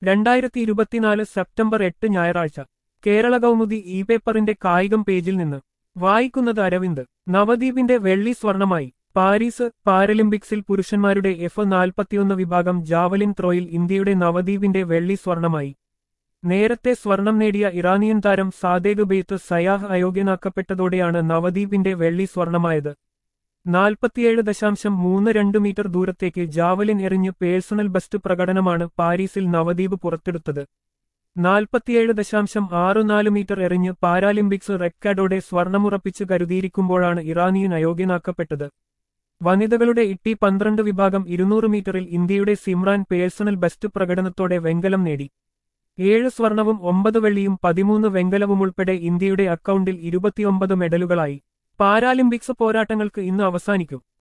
രണ്ടായിരത്തി ഇരുപത്തിനാല് സെപ്റ്റംബർ എട്ട് ഞായറാഴ്ച കേരള കൗമുദി ഇ പേപ്പറിന്റെ കായികം പേജിൽ നിന്ന് വായിക്കുന്നത് അരവിന്ദ് നവദ്വീപിന്റെ വെള്ളി സ്വർണമായി പാരീസ് പാരലിമ്പിക്സിൽ പുരുഷന്മാരുടെ എഫ് നാൽപ്പത്തിയൊന്ന് വിഭാഗം ജാവലിൻ ത്രോയിൽ ഇന്ത്യയുടെ നവദ്വീപിന്റെ വെള്ളി സ്വർണമായി നേരത്തെ സ്വർണം നേടിയ ഇറാനിയൻ താരം സാദേഗ് ബെയ്ത്ത് സയാഹ് അയോഗ്യനാക്കപ്പെട്ടതോടെയാണ് നവദ്വീപിന്റെ വെള്ളി സ്വർണമായത് നാൽപ്പത്തിയേഴ് ദശാംശം മൂന്ന് രണ്ട് മീറ്റർ ദൂരത്തേക്ക് ജാവലിൻ എറിഞ്ഞ് പേഴ്സണൽ ബെസ്റ്റ് പ്രകടനമാണ് പാരീസിൽ നവദ്വീപ് പുറത്തെടുത്തത് നാൽപ്പത്തിയേഴ് ദശാംശം ആറ് നാല് മീറ്റർ എറിഞ്ഞ് പാരാലിമ്പിക്സ് റെക്കോർഡോടെ സ്വർണമുറപ്പിച്ച് കരുതിയിരിക്കുമ്പോഴാണ് ഇറാനിയൻ അയോഗ്യനാക്കപ്പെട്ടത് വനിതകളുടെ ഇട്ടി പന്ത്രണ്ട് വിഭാഗം ഇരുന്നൂറ് മീറ്ററിൽ ഇന്ത്യയുടെ സിമ്രാൻ പേഴ്സണൽ ബെസ്റ്റ് പ്രകടനത്തോടെ വെങ്കലം നേടി ഏഴ് സ്വർണവും ഒമ്പത് വെള്ളിയും പതിമൂന്ന് വെങ്കലവും ഉൾപ്പെടെ ഇന്ത്യയുടെ അക്കൗണ്ടിൽ ഇരുപത്തിയൊമ്പത് മെഡലുകളായി പാരാലിമ്പിക്സ് പോരാട്ടങ്ങൾക്ക് ഇന്ന് അവസാനിക്കും